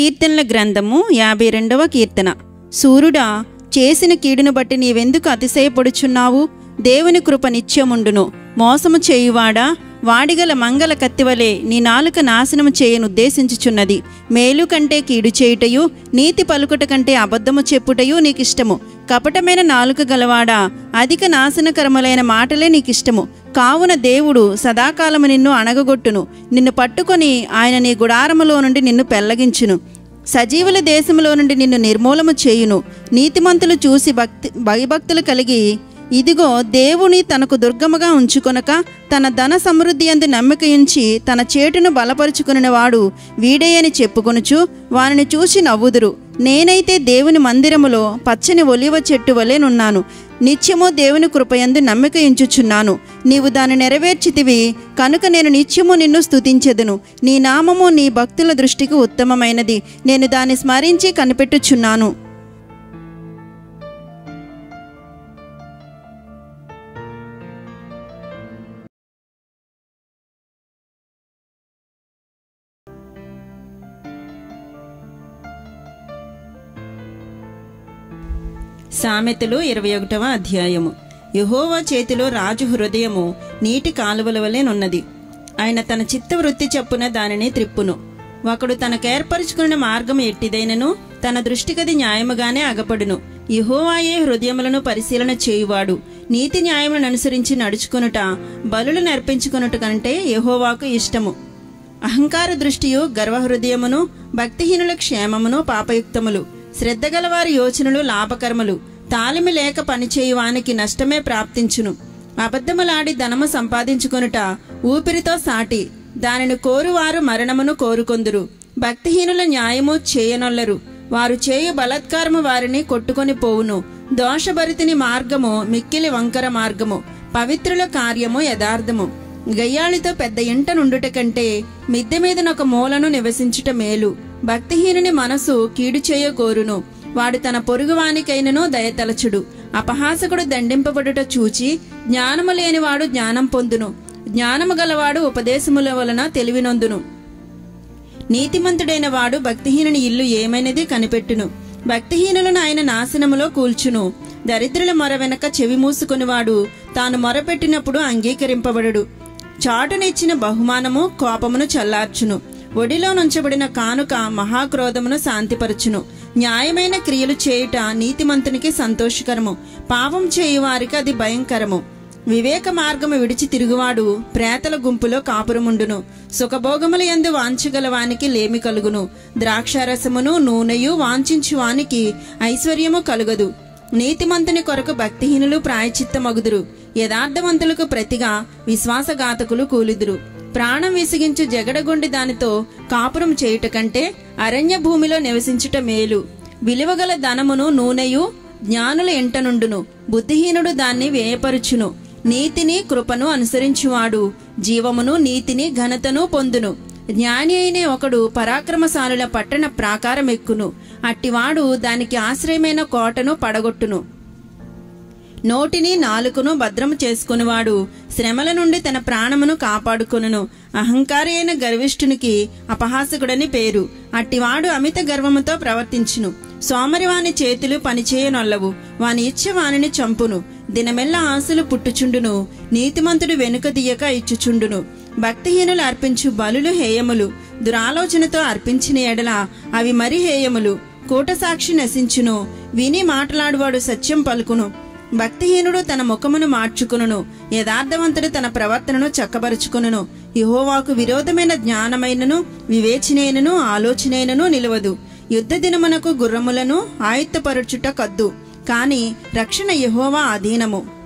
కీర్తనల గ్రంథము యాభై రెండవ కీర్తన సూర్యుడా చేసిన కీడును బట్టి నీవెందుకు అతిశయపడుచున్నావు దేవుని కృప నిత్యముండును మోసము చేయువాడా వాడిగల మంగళ కత్తివలే నీ నాలుక నాశనము చేయను ఉద్దేశించుచున్నది మేలు కంటే కీడు చేయుటయు నీతి పలుకుట కంటే అబద్ధము చెప్పుటయు నీకిష్టము కపటమైన నాలుక గలవాడా అధిక నాశనకరములైన మాటలే నీకిష్టము కావున దేవుడు సదాకాలము నిన్ను అణగగొట్టును నిన్ను పట్టుకొని ఆయన నీ గుడారములో నుండి నిన్ను పెల్లగించును సజీవుల దేశములో నుండి నిన్ను నిర్మూలము చేయును నీతిమంతులు చూసి భక్తి భయభక్తులు కలిగి ఇదిగో దేవుని తనకు దుర్గముగా ఉంచుకొనక తన ధన సమృద్ధి అందు నమ్మిక ఉంచి తన చేటును బలపరుచుకుని వాడు వీడే అని చెప్పుకొనుచు వారిని చూసి నవ్వుదురు నేనైతే దేవుని మందిరములో పచ్చని ఒలివ చెట్టు వలెనున్నాను నిత్యము దేవుని కృపయందు నమ్మిక ఉంచుచున్నాను నీవు దాన్ని నెరవేర్చితివి కనుక నేను నిత్యము నిన్ను స్తుతించెదను నీ నామము నీ భక్తుల దృష్టికి ఉత్తమమైనది నేను దాన్ని స్మరించి కనిపెట్టుచున్నాను సామెతలు ఇరవై ఒకటవ అధ్యాయము యహోవా చేతిలో రాజు హృదయము నీటి కాలువల వలెనున్నది ఆయన తన చిత్తవృత్తి చప్పున దానిని త్రిప్పును ఒకడు తనకేర్పరచుకున్న మార్గం ఎట్టిదైనను తన దృష్టికది న్యాయముగానే అగపడును యహోవాయే హృదయములను పరిశీలన చేయువాడు నీతి న్యాయములను అనుసరించి నడుచుకొనుట బలులు నర్పించుకొనుట కంటే యహోవాకు ఇష్టము అహంకార దృష్టియు గర్వహృదయమును భక్తిహీనుల క్షేమమును పాపయుక్తములు శ్రద్ధగలవారి యోచనలు లాభకర్మలు తాలిమి లేక పనిచేయువానికి నష్టమే ప్రాప్తించును అబద్ధములాడి ధనము సంపాదించుకొనుట ఊపిరితో సాటి దానిని కోరువారు మరణమును కోరుకొందురు భక్తిహీనుల న్యాయము చేయనొల్లరు వారు చేయు బలత్కారము వారిని కొట్టుకొని పోవును దోషభరితిని మార్గము మిక్కిలి వంకర మార్గము పవిత్రుల కార్యము యథార్థము గయ్యాళితో పెద్ద ఇంట నుండుట కంటే మిద్దె మీదనొక మూలను నివసించుట మేలు భక్తిహీనుని మనసు కీడు చేయ కోరును వాడు తన పొరుగువానికైనను దయతలచుడు అపహాసకుడు దండింపబడుట చూచి జ్ఞానము లేనివాడు జ్ఞానం పొందును జ్ఞానము గలవాడు ఉపదేశముల వలన తెలివినొందును నీతిమంతుడైన వాడు భక్తిహీనుని ఇల్లు ఏమైనది కనిపెట్టును భక్తిహీనులను ఆయన నాశనములో కూల్చును దరిద్రుల మొర వెనక చెవి మూసుకునివాడు తాను మొరపెట్టినప్పుడు అంగీకరింపబడడు చాటునిచ్చిన బహుమానము కోపమును చల్లార్చును ఒడిలో నుంచబడిన కానుక మహాక్రోధమును శాంతిపరచును న్యాయమైన క్రియలు చేయుట నీతిమంతునికి సంతోషకరము పాపం చేయువారికి అది భయంకరము వివేక మార్గము విడిచి తిరుగువాడు ప్రేతల గుంపులో కాపురముండును సుఖభోగముల యందు వాంచగలవానికి లేమి కలుగును ద్రాక్షారసమును నూనెయు వాంఛించు వానికి ఐశ్వర్యము కలుగదు నీతిమంతుని కొరకు భక్తిహీనులు ప్రాయచిత్తమగుదురు యథార్థవంతులకు ప్రతిగా విశ్వాసఘాతకులు కూలిదురు ప్రాణం విసిగించు జగడగొండి దానితో కాపురం చేయుట కంటే అరణ్య భూమిలో నివసించుట మేలు విలువగల ధనమును నూనెయు జ్ఞానుల ఎంటనుండును బుద్ధిహీనుడు దాన్ని వ్యయపరుచును నీతిని కృపను అనుసరించువాడు జీవమును నీతిని ఘనతను పొందును జ్ఞాని అయిన ఒకడు పరాక్రమశాలుల పట్టణ ప్రాకారం ఎక్కును అట్టివాడు దానికి ఆశ్రయమైన కోటను పడగొట్టును నోటిని నాలుకను భద్రము చేసుకునివాడు శ్రమల నుండి తన ప్రాణమును కాపాడుకొనును అహంకారి అయిన గర్విష్ఠునికి అపహాసకుడని పేరు అట్టివాడు అమిత గర్వముతో ప్రవర్తించును సోమరివాని చేతులు పనిచేయనొల్లవు వాని ఇచ్చ వానిని చంపును దినమెల్ల ఆశలు పుట్టుచుండును నీతిమంతుడు వెనుక తీయక ఇచ్చుచుండును భక్తిహీనులు అర్పించు బలులు హేయములు దురాలోచనతో అర్పించిన ఎడల అవి మరి హేయములు కూటసాక్షి నశించును విని మాట్లాడువాడు సత్యం పలుకును భక్తిహీనుడు తన ముఖమును మార్చుకును యథార్థవంతుడు తన ప్రవర్తనను చక్కబరుచుకును యహోవాకు విరోధమైన జ్ఞానమైనను వివేచనైనను ఆలోచనైనను నిలవదు యుద్ధ దినమునకు గుర్రములను ఆయుత్తపరచుట కద్దు కాని రక్షణ యహోవా అధీనము